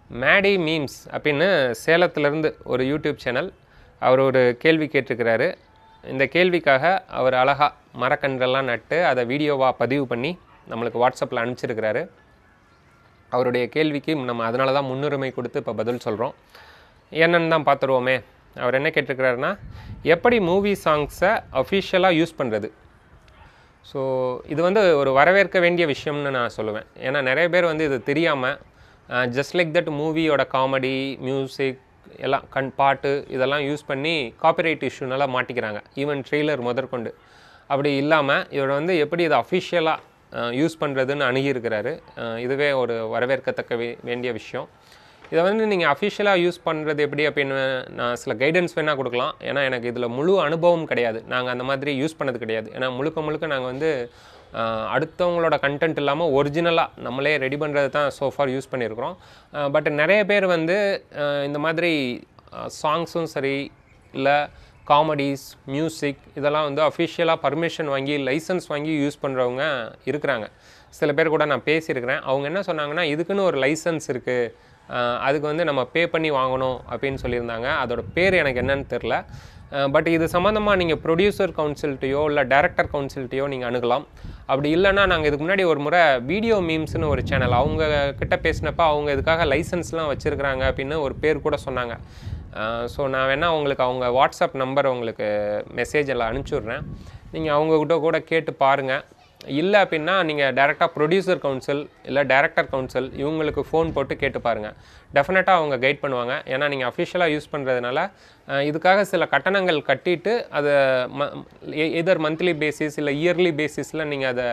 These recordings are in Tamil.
மேடி மீம்ஸ் அப்படின்னு சேலத்திலேருந்து ஒரு யூடியூப் சேனல் அவர் ஒரு கேள்வி கேட்டிருக்கிறாரு இந்த கேள்விக்காக அவர் அழகாக மரக்கன்றெல்லாம் நட்டு அதை வீடியோவாக பதிவு பண்ணி நம்மளுக்கு வாட்ஸ்அப்பில் அனுப்பிச்சிருக்கிறாரு அவருடைய கேள்விக்கு நம்ம அதனால தான் முன்னுரிமை கொடுத்து இப்போ பதில் சொல்கிறோம் என்னன்னு தான் பார்த்துருவோமே அவர் என்ன கேட்டிருக்கிறாருன்னா எப்படி மூவி சாங்ஸை அஃபிஷியலாக யூஸ் பண்ணுறது ஸோ இது வந்து ஒரு வரவேற்க வேண்டிய விஷயம்னு நான் சொல்லுவேன் ஏன்னா நிறைய பேர் வந்து இது தெரியாமல் ஜஸ்ட் லைக் தட் மூவியோட காமெடி மியூசிக் எல்லாம் கண் பாட்டு இதெல்லாம் யூஸ் பண்ணி காப்பிரைட் இஷ்யூனால மாட்டிக்கிறாங்க ஈவன் ட்ரெய்லர் முதற்கொண்டு அப்படி இல்லாமல் இவர் வந்து எப்படி இதை அஃபிஷியலாக யூஸ் பண்ணுறதுன்னு அணுகியிருக்கிறாரு அஹ் இதுவே ஒரு வரவேற்கத்தக்க வே- வேண்டிய விஷயம் இதை வந்து நீங்கள் அஃபிஷியலாக யூஸ் பண்ணுறது எப்படி அப்படின்னு நான் சில கைடன்ஸ் வேணால் கொடுக்கலாம் ஏன்னா எனக்கு இதில் முழு அனுபவம் கிடையாது நாங்கள் அந்த மாதிரி யூஸ் பண்ணது கிடையாது ஏன்னா முழுக்க முழுக்க நாங்கள் வந்து ஆஹ், அடுத்தவங்களோட கண்டென்ட் இல்லாமல் ஒரிஜினலாக நம்மளே ரெடி பண்ணுறது தான் சோஃபார் யூஸ் பண்ணியிருக்கிறோம் பட் நிறைய பேர் வந்து ஆஹ், இந்த மாதிரி சாங்ஸும் சரி இல்லை காமெடிஸ் மியூசிக் இதெல்லாம் வந்து அஃபிஷியலாக பர்மிஷன் வாங்கி லைசன்ஸ் வாங்கி யூஸ் பண்ணுறவங்க இருக்கிறாங்க சில பேர் கூட நான் பேசியிருக்கிறேன் அவங்க என்ன சொன்னாங்கன்னா இதுக்குன்னு ஒரு லைசன்ஸ் இருக்குது அதுக்கு வந்து நம்ம பே பண்ணி வாங்கணும் அப்படின்னு சொல்லியிருந்தாங்க அதோட பேர் எனக்கு என்னன்னு தெரில பட் இது சம்மந்தமாக நீங்கள் ப்ரொடியூசர் கவுன்சில்ட்டையோ இல்லை டைரக்டர் கவுன்சில்ட்டையோ நீங்கள் அணுகலாம் அப்படி இல்லைன்னா நாங்கள் இதுக்கு முன்னாடி ஒரு முறை வீடியோ மீம்ஸ்னு ஒரு சேனல் அவங்க கிட்ட பேசினப்ப அவங்க இதுக்காக லைசன்ஸ்லாம் வச்சுருக்குறாங்க அப்படின்னு ஒரு பேர் கூட சொன்னாங்க ஸோ நான் வேணால் உங்களுக்கு அவங்க வாட்ஸ்அப் நம்பர் உங்களுக்கு மெசேஜ் எல்லாம் அனுப்பிச்சி விட்றேன் நீங்கள் அவங்கக்கிட்ட கூட கேட்டு பாருங்கள் இல்லை அப்படின்னா நீங்கள் டேரெக்டாக ப்ரொடியூசர் கவுன்சில் இல்லை டைரக்டர் கவுன்சில் இவங்களுக்கு ஃபோன் போட்டு கேட்டு பாருங்கள் டெஃபினட்டாக அவங்க கைட் பண்ணுவாங்க ஏன்னா நீங்கள் அஃபிஷியலாக யூஸ் பண்ணுறதுனால இதுக்காக சில கட்டணங்கள் கட்டிட்டு அதை ம எதர் மந்த்லி பேசிஸ் இல்லை இயர்லி பேசிஸில் நீங்கள் அதை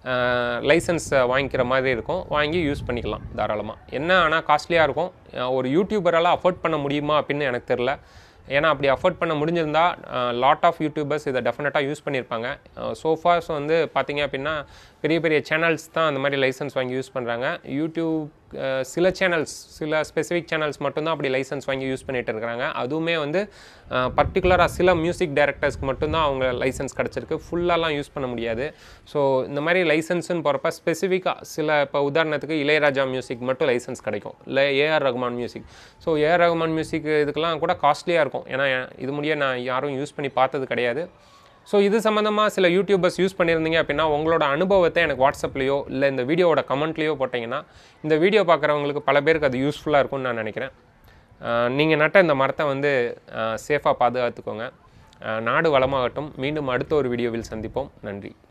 லைசன்ஸ் வாங்கிக்கிற மாதிரி இருக்கும் வாங்கி யூஸ் பண்ணிக்கலாம் தாராளமாக என்ன ஆனால் காஸ்ட்லியாக இருக்கும் அஹ் ஒரு யூடியூபரால் அஃபோர்ட் பண்ண முடியுமா அப்படின்னு எனக்கு தெரில ஏன்னா அப்படி அஃபோர்ட் பண்ண முடிஞ்சிருந்தா லாட் ஆஃப் யூடியூபர்ஸ் இதை டெஃபினட்டாக யூஸ் பண்ணியிருப்பாங்க சோஃபாஸ் வந்து பார்த்தீங்க அப்படின்னா பெரிய பெரிய சேனல்ஸ் தான் அந்த மாதிரி லைசன்ஸ் வாங்கி யூஸ் பண்ணுறாங்க யூடியூப் அஹ், சில சேனல்ஸ் சில ஸ்பெசிஃபிக் சேனல்ஸ் மட்டும்தான் அப்படி லைசன்ஸ் வாங்கி யூஸ் பண்ணிட்டு இருக்கிறாங்க அதுவுமே வந்து பர்டிகுலராக சில மியூசிக் டைரக்டர்ஸ்க்கு மட்டும்தான் அவங்க லைசன்ஸ் கிடச்சிருக்கு ஃபுல்லாலாம் யூஸ் பண்ண முடியாது ஸோ இந்த மாதிரி லைசன்ஸ்னு போகிறப்ப ஸ்பெசிஃபிக்காக சில இப்போ உதாரணத்துக்கு இளையராஜா மியூசிக் மட்டும் லைசன்ஸ் கிடைக்கும் இல்லை A R Rahman music so A R Rahman music இதுக்கெல்லாம் கூட காஸ்ட்லியாக இருக்கும் ஏன்னா இது முடிய நான் யாரும் யூஸ் பண்ணி பார்த்தது கிடையாது ஸோ இது சம்மந்தமாக சில யூடியூபர்ஸ் யூஸ் பண்ணியிருந்தீங்க அப்படின்னா உங்களோட அனுபவத்தை எனக்கு வாட்ஸ்அப்லேயோ இல்லை இந்த வீடியோவோட கமெண்ட்லேயோ போட்டிங்கன்னா இந்த வீடியோ பார்க்குறவங்களுக்கு பல பேருக்கு அது யூஸ்ஃபுல்லாக இருக்கும்னு நான் நினைக்கிறேன் நீங்கள் நட்ட இந்த மரத்தை வந்து சேஃபாக பாதுகாத்துக்கோங்க அஹ் நாடு வளமாகட்டும் மீண்டும் அடுத்த ஒரு வீடியோவில் சந்திப்போம் நன்றி